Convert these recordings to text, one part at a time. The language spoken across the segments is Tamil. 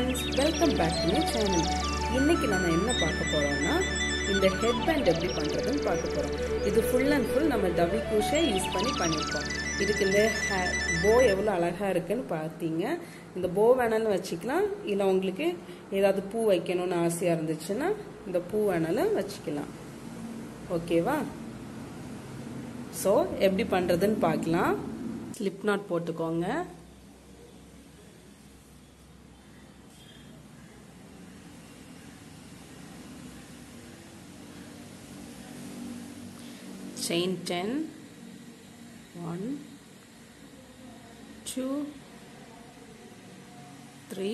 friends welcome back to my channel இன்னைக்கு நம்ம என்ன பார்க்க போறோம்னா இந்த ஹெட் பேண்ட் எப்படி பண்ணுறதுன்னு பார்க்க போகிறோம் இது ஃபுல் அண்ட் ஃபுல் நம்ம டபி குஷே யூஸ் பண்ணி பண்ணியிருக்கோம் இதுக்கு இந்த போ எவ்வளோ அழகாக இருக்குன்னு பார்த்தீங்க இந்த போ வேணாலும் வச்சுக்கலாம் இல்லை உங்களுக்கு ஏதாவது பூ வைக்கணும்னு ஆசையாக இருந்துச்சுன்னா இந்த பூ வேணாலும் வச்சுக்கலாம் ஓகேவா ஸோ எப்படி பண்ணுறதுன்னு பார்க்கலாம் ஸ்லிப் நாட் போட்டுக்கோங்க chain 10 1 2 3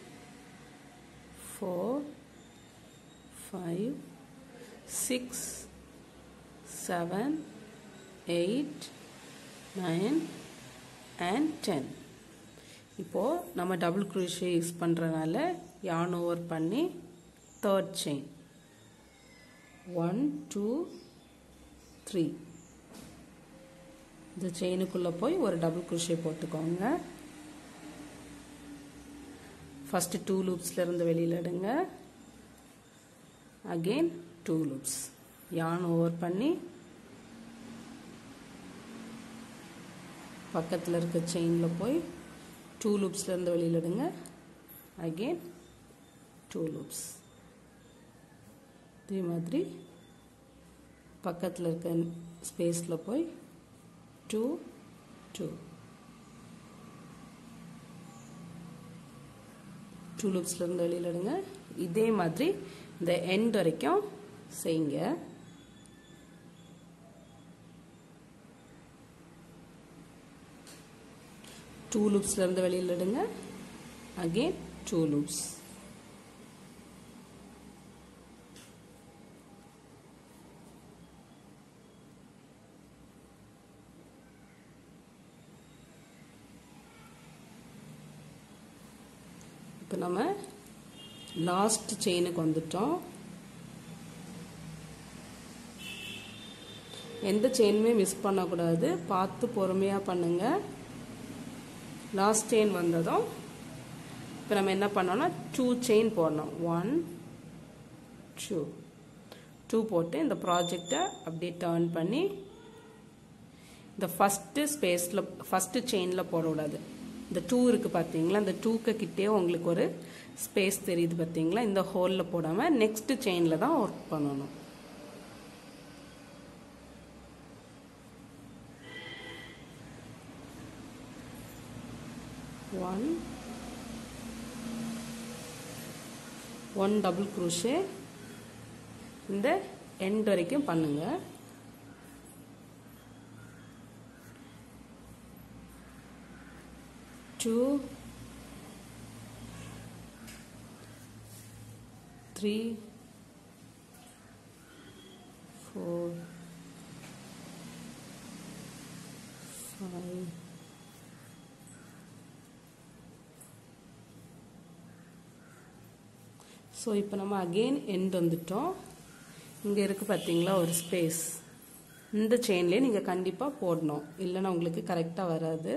4 5 6 7 8 9 and 10 இப்போ நம்ம டபுள் குரூஷே யூஸ் பண்ணுறனால யான் ஓவர் பண்ணி third chain one two three இந்த செயினுக்குள்ளே போய் ஒரு டபுள் குருஷே போட்டுக்கோங்க ஃபஸ்ட்டு டூ லூப்ஸ்லேருந்து வெளியில் எடுங்க again two loops yarn over பண்ணி பக்கத்தில் இருக்க செயினில் போய் டூ லூப்ஸ்லேருந்து வெளியில் எடுங்க அகெயின் டூ லூப்ஸ் இதே மாதிரி பக்கத்தில் இருக்க ஸ்பேஸில் போய் டூ டூ டூ லூப்ஸ்லேருந்து வெளியில் எடுங்க இதே மாதிரி இந்த எண்ட் வரைக்கும் செய்யுங்க டூ லூப்ஸ்லேருந்து வெளியில் எடுங்க அகெயின் டூ லூப்ஸ் இப்போ நம்ம லாஸ்ட் செயினுக்கு வந்துட்டோம் எந்த செயினுமே மிஸ் பண்ணக்கூடாது பார்த்து பொறுமையாக பண்ணுங்க லாஸ்ட் செயின் வந்ததும் இப்போ நம்ம என்ன பண்ணோம்னா டூ செயின் போடணும் ஒன் டூ டூ போட்டு இந்த ப்ராஜெக்டை அப்படியே டேர்ன் பண்ணி இந்த ஃபஸ்ட்டு ஸ்பேஸில் ஃபஸ்ட்டு செயினில் போடக்கூடாது இந்த டூ இருக்குது பார்த்தீங்களா இந்த டூக்கு கிட்டே உங்களுக்கு ஒரு ஸ்பேஸ் தெரியுது பார்த்தீங்களா இந்த ஹோலில் போடாமல் நெக்ஸ்ட் செயினில் தான் ஒர்க் பண்ணணும் ஒன் ஒன் டபுள் குரூஷே இந்த எண்ட் வரைக்கும் பண்ணுங்க two, three, four, five, so இப்போ நம்ம அகெயின் எண்ட் வந்துட்டோம் இங்கே இருக்குது பார்த்தீங்களா ஒரு ஸ்பேஸ் இந்த செயின்லேயே நீங்கள் கண்டிப்பாக போடணும் இல்லைன்னா உங்களுக்கு கரெக்டாக வராது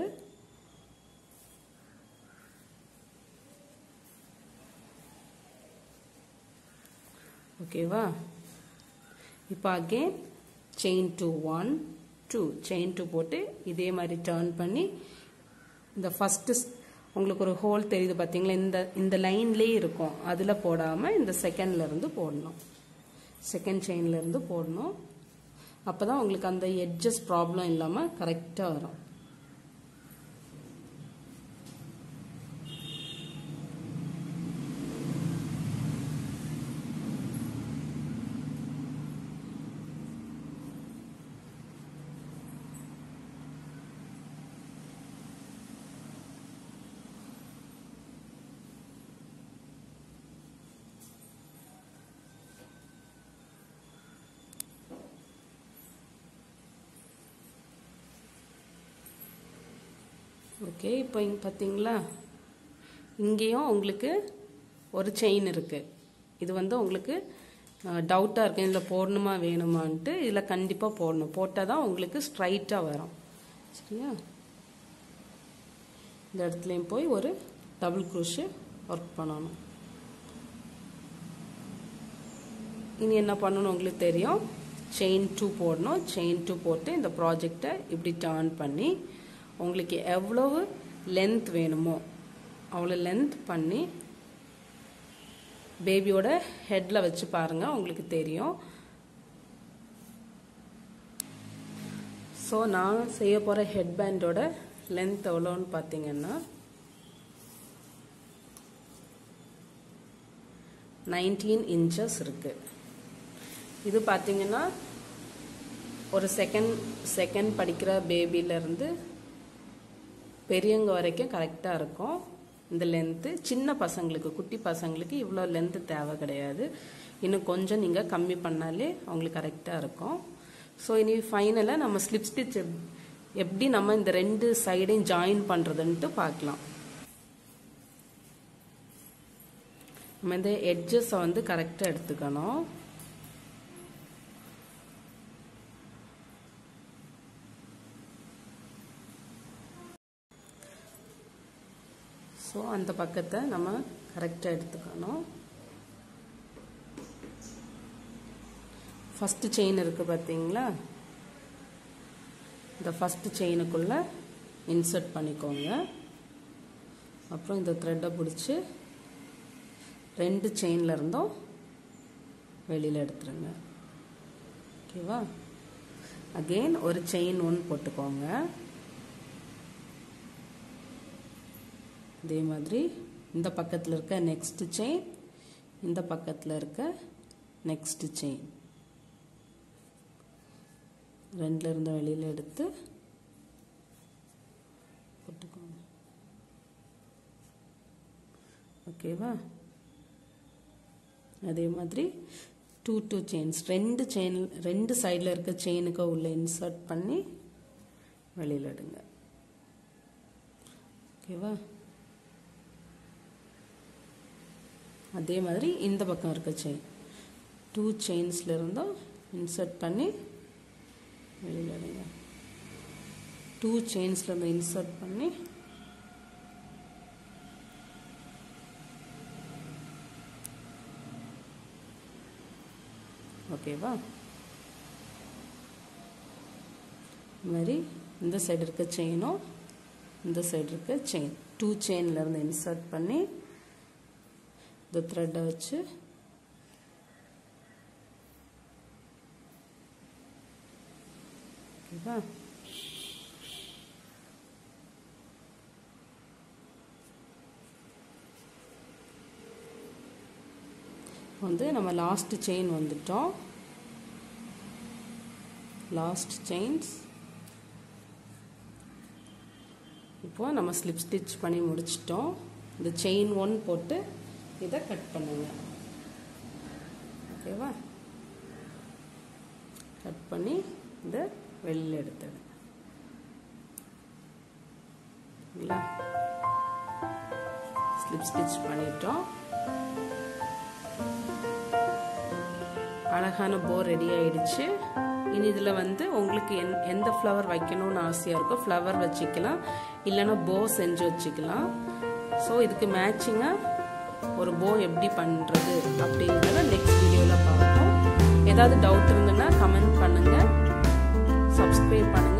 ஓகேவா இப்போ again chain two one two chain two போட்டு இதே மாதிரி டேர்ன் பண்ணி இந்த ஃபஸ்ட்டு உங்களுக்கு ஒரு ஹோல் தெரியுது பார்த்தீங்களா இந்த இந்த லைன்லேயே இருக்கும் அதில் போடாமல் இந்த செகண்ட்லேருந்து போடணும் செகண்ட் செயின்லேருந்து போடணும் அப்போ தான் உங்களுக்கு அந்த எட்ஜஸ் ப்ராப்ளம் இல்லாமல் கரெக்டாக வரும் ஓகே இப்போ இங்கே பார்த்தீங்களா இங்கேயும் உங்களுக்கு ஒரு செயின் இருக்குது இது வந்து உங்களுக்கு டவுட்டாக இருக்கு இதில் போடணுமா வேணுமான்ட்டு இதில் கண்டிப்பாக போடணும் போட்டால் தான் உங்களுக்கு ஸ்ட்ரைட்டாக வரும் சரியா இந்த இடத்துலையும் போய் ஒரு டபுள் குரூஷு ஒர்க் பண்ணணும் இனி என்ன பண்ணணும் உங்களுக்கு தெரியும் செயின் டூ போடணும் செயின் டூ போட்டு இந்த ப்ராஜெக்டை இப்படி டர்ன் பண்ணி உங்களுக்கு எவ்வளவு லென்த் வேணுமோ அவ்வளோ லென்த் பண்ணி பேபியோட ஹெட்டில் வச்சு பாருங்கள் உங்களுக்கு தெரியும் ஸோ நான் செய்ய போகிற ஹெட் பேண்டோட லென்த் எவ்வளோன்னு பார்த்தீங்கன்னா நைன்டீன் இன்ச்சஸ் இருக்குது இது பார்த்தீங்கன்னா ஒரு செகண்ட் செகண்ட் படிக்கிற பேபிலேருந்து பெரியவங்க வரைக்கும் கரெக்டாக இருக்கும் இந்த லென்த்து சின்ன பசங்களுக்கு குட்டி பசங்களுக்கு இவ்வளோ லென்த்து தேவை கிடையாது இன்னும் கொஞ்சம் நீங்கள் கம்மி பண்ணாலே அவங்களுக்கு கரெக்டாக இருக்கும் ஸோ இனி ஃபைனலாக நம்ம ஸ்லிப் ஸ்டிச் எப்படி நம்ம இந்த ரெண்டு சைடையும் ஜாயின் பண்ணுறதுன்ட்டு பார்க்கலாம் நம்ம இந்த எட்ஜஸை வந்து கரெக்டாக எடுத்துக்கணும் ஸோ அந்த பக்கத்தை நம்ம கரெக்டாக எடுத்துக்கணும் ஃபஸ்ட்டு செயின் இருக்குது பார்த்தீங்களா இந்த ஃபஸ்ட்டு செயினுக்குள்ளே இன்சர்ட் பண்ணிக்கோங்க அப்புறம் இந்த த்ரெட்டை பிடிச்சி ரெண்டு செயினில் இருந்தும் வெளியில் எடுத்துருங்க ஓகேவா அகெயின் ஒரு செயின் ஒன்று போட்டுக்கோங்க அதே மாதிரி இந்த பக்கத்தில் இருக்க நெக்ஸ்ட் செயின் இந்த பக்கத்தில் இருக்க நெக்ஸ்ட் செயின் ரெண்டுல இருந்து வெளியில் எடுத்து போட்டுக்கோங்க ஓகேவா அதே மாதிரி டூ டூ செயின்ஸ் ரெண்டு செயின் ரெண்டு சைடில் இருக்க செயினுக்கு உள்ள இன்சர்ட் பண்ணி வெளியில் எடுங்க ஓகேவா அதே மாதிரி இந்த பக்கம் இருக்க செயின் டூ செயின்ஸில் இருந்தும் இன்சர்ட் பண்ணி வெளியில் எடுங்க டூ செயின்ஸில் இருந்து இன்சர்ட் பண்ணி ஓகேவா இது மாதிரி இந்த சைடு இருக்க செயினும் இந்த சைடு இருக்க செயின் டூ செயினில் இருந்து இன்சர்ட் பண்ணி இந்த த்ரெட்டை வச்சு ஓகேவா வந்து நம்ம லாஸ்ட் செயின் வந்துட்டோம் லாஸ்ட் செயின்ஸ் இப்போ நம்ம ஸ்லிப் ஸ்டிச் பண்ணி முடிச்சிட்டோம் இந்த செயின் ஒன் போட்டு இதை கட் பண்ணுங்க ஓகேவா கட் பண்ணி இதை வெளியில் எடுத்துடு ஸ்லிப் ஸ்டிச் பண்ணிட்டோம் அழகான போ ரெடி ஆயிடுச்சு இனி இதில் வந்து உங்களுக்கு என் எந்த ஃப்ளவர் வைக்கணும்னு ஆசையாக இருக்கோ ஃப்ளவர் வச்சுக்கலாம் இல்லைன்னா போ செஞ்சு வச்சுக்கலாம் ஸோ இதுக்கு மேட்சிங்காக ஒரு போ எப்படி பண்ணுறது அப்படிங்கிறத நெக்ஸ்ட் வீடியோவில் பார்ப்போம் ஏதாவது டவுட் இருந்ததுன்னா கமெண்ட் பண்ணுங்கள் சப்ஸ்கிரைப் பண்ணுங்கள்